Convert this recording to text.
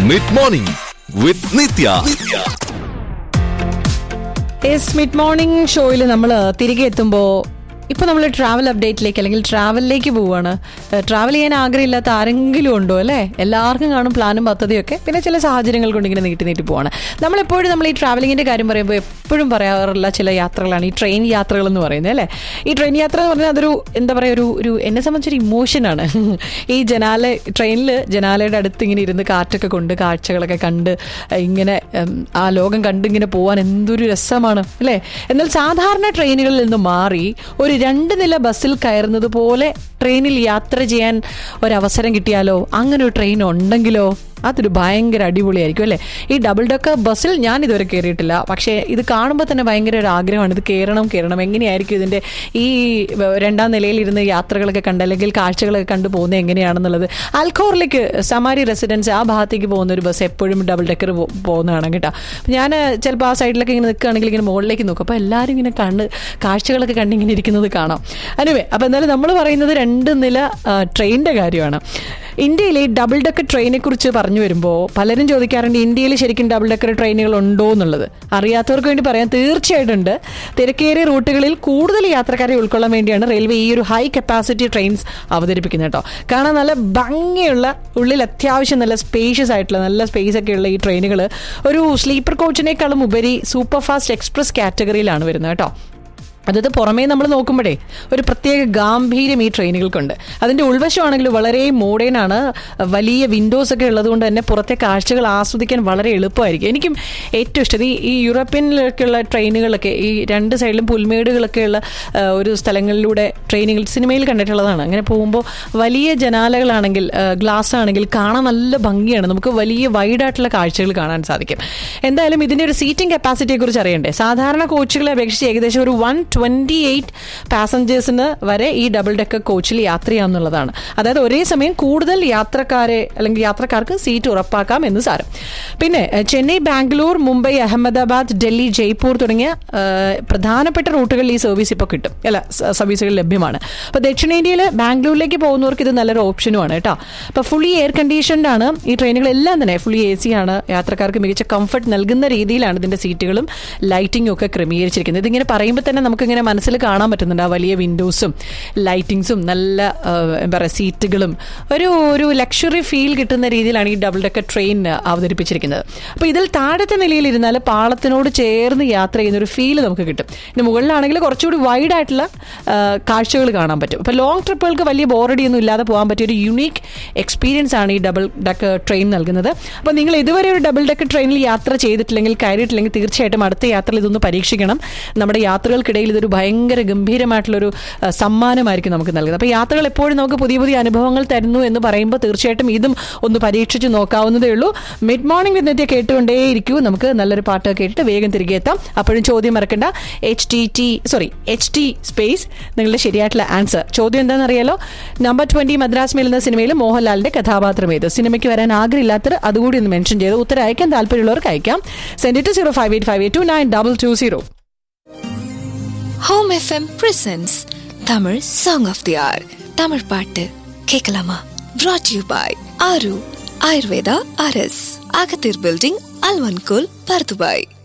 mid morning with Nithya yes mid morning ഷോയിൽ നമ്മൾ തിരികെ എത്തുമ്പോൾ ഇപ്പോൾ നമ്മൾ ട്രാവൽ അപ്ഡേറ്റിലേക്ക് അല്ലെങ്കിൽ ട്രാവലിലേക്ക് പോവുകയാണ് ട്രാവൽ ചെയ്യാൻ ആഗ്രഹമില്ലാത്ത ആരെങ്കിലും ഉണ്ടോ അല്ലേ എല്ലാവർക്കും കാണും പ്ലാനും പദ്ധതിയൊക്കെ പിന്നെ ചില സാഹചര്യങ്ങൾ കൊണ്ട് ഇങ്ങനെ നീട്ടി നീട്ടി പോവാണ് നമ്മളെപ്പോഴും നമ്മൾ ഈ ട്രാവലിങ്ങിൻ്റെ കാര്യം പറയുമ്പോൾ എപ്പോഴും പറയാറുള്ള ചില യാത്രകളാണ് ഈ ട്രെയിൻ യാത്രകൾ എന്ന് പറയുന്നത് അല്ലേ ഈ ട്രെയിൻ യാത്ര എന്ന് പറഞ്ഞാൽ അതൊരു എന്താ പറയുക ഒരു ഒരു എന്നെ സംബന്ധിച്ചൊരു ഇമോഷനാണ് ഈ ജനാല ട്രെയിനിൽ ജനാലയുടെ അടുത്ത് ഇങ്ങനെ ഇരുന്ന് കാറ്റൊക്കെ കൊണ്ട് കാഴ്ചകളൊക്കെ കണ്ട് ഇങ്ങനെ ഉം, ആ ലോകം കണ്ട് ഇങ്ങനെ പോകാൻ എന്തൊരു രസമാണ് അല്ലേ എന്നാൽ സാധാരണ ട്രെയിനുകളിൽ നിന്ന് മാറി ഒരു രണ്ട് നില ബസ്സിൽ കയറുന്നത് പോലെ ട്രെയിനിൽ യാത്ര ചെയ്യാൻ ഒരവസരം കിട്ടിയാലോ അങ്ങനെ ഒരു ട്രെയിൻ ഉണ്ടെങ്കിലോ അതൊരു ഭയങ്കര അടിപൊളിയായിരിക്കും അല്ലേ ഈ ഡബിൾ ഡെക്കർ ബസ്സിൽ ഞാൻ ഇതുവരെ കയറിയിട്ടില്ല പക്ഷേ ഇത് കാണുമ്പോൾ തന്നെ ഭയങ്കര ഒരു ആഗ്രഹമാണ് ഇത് കയറണം കയറണം എങ്ങനെയായിരിക്കും ഇതിൻ്റെ ഈ വ- രണ്ടാം നിലയിൽ ഇരുന്ന് യാത്രകളൊക്കെ കണ്ട് അല്ലെങ്കിൽ കാഴ്ചകളൊക്കെ കണ്ടു പോകുന്നത് എങ്ങനെയാണെന്നുള്ളത് ആൽക്കോറിലേക്ക് സമാരി റെസിഡൻസ് ആ ഭാഗത്തേക്ക് പോകുന്ന ഒരു ബസ് എപ്പോഴും ഡബിൾ ഡെക്കർ പോകുന്നതാണ് കേട്ടോ അപ്പം ഞാൻ ചിലപ്പോൾ ആ സൈഡിലൊക്കെ ഇങ്ങനെ നിൽക്കുകയാണെങ്കിൽ ഇങ്ങനെ മുകളിലേക്ക് നോക്കും അപ്പോൾ എല്ലാവരും ഇങ്ങനെ കണ്ട് കാഴ്ചകളൊക്കെ കണ്ട് ഇങ്ങനെ ഇരിക്കുന്നത് കാണാം അനുവേ അപ്പോൾ എന്തായാലും നമ്മൾ പറയുന്നത് രണ്ട് നില ട്രെയിനിൻ്റെ കാര്യമാണ് ഇന്ത്യയിലെ ഡബിൾ ഡെക്കർ ട്രെയിനെ കുറിച്ച് പറഞ്ഞു വരുമ്പോൾ പലരും ചോദിക്കാറുണ്ട് ഇന്ത്യയിൽ ശരിക്കും ഡബിൾ ഡെക്കർ ട്രെയിനുകൾ ഉണ്ടോ എന്നുള്ളത് അറിയാത്തവർക്ക് വേണ്ടി പറയാൻ തീർച്ചയായിട്ടും ഉണ്ട് തിരക്കേറിയ റൂട്ടുകളിൽ കൂടുതൽ യാത്രക്കാരെ ഉൾക്കൊള്ളാൻ വേണ്ടിയാണ് റെയിൽവേ ഈ ഒരു ഹൈ കപ്പാസിറ്റി ട്രെയിൻസ് അവതരിപ്പിക്കുന്നത് കേട്ടോ കാണാൻ നല്ല ഭംഗിയുള്ള ഉള്ളിൽ അത്യാവശ്യം നല്ല സ്പേഷ്യസ് ആയിട്ടുള്ള നല്ല സ്പേസ് ഒക്കെ ഉള്ള ഈ ട്രെയിനുകൾ ഒരു സ്ലീപ്പർ കോച്ചിനേക്കാളും ഉപരി സൂപ്പർ ഫാസ്റ്റ് എക്സ്പ്രസ് കാറ്റഗറിയിലാണ് വരുന്നത് കേട്ടോ അതായത് പുറമേ നമ്മൾ നോക്കുമ്പോഴേ ഒരു പ്രത്യേക ഗാംഭീര്യം ഈ ട്രെയിനുകൾക്കുണ്ട് അതിൻ്റെ ഉൾവശമാണെങ്കിൽ വളരെ മോഡേൺ ആണ് വലിയ വിൻഡോസ് ഒക്കെ ഉള്ളതുകൊണ്ട് തന്നെ പുറത്തെ കാഴ്ചകൾ ആസ്വദിക്കാൻ വളരെ എളുപ്പമായിരിക്കും എനിക്കും ഏറ്റവും ഇഷ്ടം ഈ ഈ യൂറോപ്യനിലൊക്കെയുള്ള ട്രെയിനുകളൊക്കെ ഈ രണ്ട് സൈഡിലും പുൽമേടുകളൊക്കെയുള്ള ആ, ഒരു സ്ഥലങ്ങളിലൂടെ ട്രെയിനുകൾ സിനിമയിൽ കണ്ടിട്ടുള്ളതാണ് അങ്ങനെ പോകുമ്പോൾ വലിയ ജനാലകളാണെങ്കിൽ ഗ്ലാസ് ആണെങ്കിൽ കാണാൻ നല്ല ഭംഗിയാണ് നമുക്ക് വലിയ വൈഡായിട്ടുള്ള കാഴ്ചകൾ കാണാൻ സാധിക്കും എന്തായാലും ഇതിൻ്റെ ഒരു സീറ്റിംഗ് കപ്പാസിറ്റിയെ കുറിച്ച് അറിയണ്ടേ സാധാരണ കോച്ചുകളെ അപേക്ഷിച്ച് ഏകദേശം ഒരു വൺ ട്വൻറ്റി എയ്റ്റ് പാസഞ്ചേഴ്സിന് വരെ ഈ ഡബിൾ ഡെക്കർ കോച്ചിൽ യാത്ര ചെയ്യാമെന്നുള്ളതാണ് അതായത് ഒരേ സമയം കൂടുതൽ യാത്രക്കാരെ അല്ലെങ്കിൽ യാത്രക്കാർക്ക് സീറ്റ് ഉറപ്പാക്കാം എന്ന് സാരം പിന്നെ എഹ്, ചെന്നൈ ബാംഗ്ലൂർ മുംബൈ അഹമ്മദാബാദ് ഡൽഹി ജയ്പൂർ തുടങ്ങിയ ഏഹ്, പ്രധാനപ്പെട്ട റൂട്ടുകളിൽ ഈ സർവീസ് ഇപ്പോൾ കിട്ടും അല്ല സ- സർവീസുകൾ ലഭ്യമാണ് അപ്പോൾ ദക്ഷിണേന്ത്യയിൽ ബാംഗ്ലൂരിലേക്ക് പോകുന്നവർക്ക് ഇത് നല്ലൊരു ഓപ്ഷനുമാണ് കേട്ടോ അപ്പോൾ ഫുള്ളി എയർ കണ്ടീഷൻഡ് ആണ് ഈ ട്രെയിനുകളെല്ലാം തന്നെ ഫുള്ളി എ സി ആണ് യാത്രക്കാർക്ക് മികച്ച കംഫർട്ട് നൽകുന്ന രീതിയിലാണ് ഇതിന്റെ സീറ്റുകളും ലൈറ്റിംഗും ഒക്കെ ക്രമീകരിച്ചിരിക്കുന്നത് ഇതിങ്ങനെ പറയുമ്പോൾ തന്നെ നമുക്കിങ്ങനെ മനസ്സിൽ കാണാൻ പറ്റുന്നുണ്ട് ആ വലിയ വിൻഡോസും ലൈറ്റിങ്സും നല്ല ആ, എന്താ പറയുക സീറ്റുകളും ഒരു ഒരു ലക്ഷറി ഫീൽ കിട്ടുന്ന രീതിയിലാണ് ഈ ഡബിൾ ഡെക്കർ ട്രെയിൻ അവതരിപ്പിച്ചിരിക്കുന്നത് അപ്പോൾ ഇതിൽ താഴത്തെ നിലയിൽ ഇരുന്നാൽ പാളത്തിനോട് ചേർന്ന് യാത്ര ചെയ്യുന്ന ഒരു ഫീൽ നമുക്ക് കിട്ടും ഇനി മുകളിലാണെങ്കിൽ കുറച്ചുകൂടി വൈഡ് ആയിട്ടുള്ള കാഴ്ചകൾ കാണാൻ പറ്റും അപ്പോൾ ലോങ് ട്രിപ്പുകൾക്ക് വലിയ ബോറടിയൊന്നും ഇല്ലാതെ പോകാൻ പറ്റിയ ഒരു യുണീക്ക് എക്സ്പീരിയൻസ് ആണ് ഈ ഡബിൾ ഡെക്കർ ട്രെയിൻ നൽകുന്നത് അപ്പോൾ നിങ്ങൾ ഇതുവരെ ഒരു ഡബിൾ ഡെക്കർ ട്രെയിനിൽ യാത്ര ചെയ്തിട്ടില്ലെങ്കിൽ കയറിയിട്ടില്ലെങ്കിൽ തീർച്ചയായിട്ടും അടുത്ത യാത്രയിൽ ഇതൊന്ന് പരീക്ഷിക്കണം നമ്മുടെ യാത്രകൾക്കിടയിൽ ഇതൊരു ഭയങ്കര ഗംഭീരമായിട്ടുള്ളൊരു ആ, സമ്മാനമായിരിക്കും നമുക്ക് നൽകുന്നത് അപ്പോൾ യാത്രകൾ എപ്പോഴും നമുക്ക് പുതിയ പുതിയ അനുഭവങ്ങൾ തരുന്നു എന്ന് പറയുമ്പോൾ തീർച്ചയായിട്ടും ഇതും ഒന്ന് പരീക്ഷിച്ച് നോക്കാവുന്നതേ ഉള്ളൂ മിഡ് മോർണിംഗ് വിന്നത്തെ കേട്ടുകൊണ്ടേയിരിക്കൂ നമുക്ക് നല്ലൊരു പാട്ട് കേട്ടിട്ട് വേഗം തിരികെ എത്താം അപ്പോഴും ചോദ്യം മറക്കണ്ട H T T sorry H T space നിങ്ങളുടെ ശരിയായിട്ടുള്ള ആൻസർ ചോദ്യം എന്താണെന്ന് അറിയാലോ നമ്പർ ട്വന്റി മദ്രാസ് മേൽ എന്ന സിനിമയിൽ മോഹൻലാലിന്റെ കഥാപാത്രം ഏത് സിനിമയ്ക്ക് വരാൻ ആഗ്രഹമില്ലാത്തവർ അതുകൂടി ഒന്ന് മെൻഷൻ ചെയ്ത് ഉത്തരം അയക്കാൻ താല്പര്യമുള്ളവർക്ക് അയക്കാം send to zero five eight five eight two nine double two zero home FM presents Tamil song of the R Tamil பாட்டு கேட்கலாமா brought யூ பாய் ஆரு ஆயுர்வேதா அரஸ் அகத்தீர் பில்டிங் அல்வன்கோல் பர்துபாய்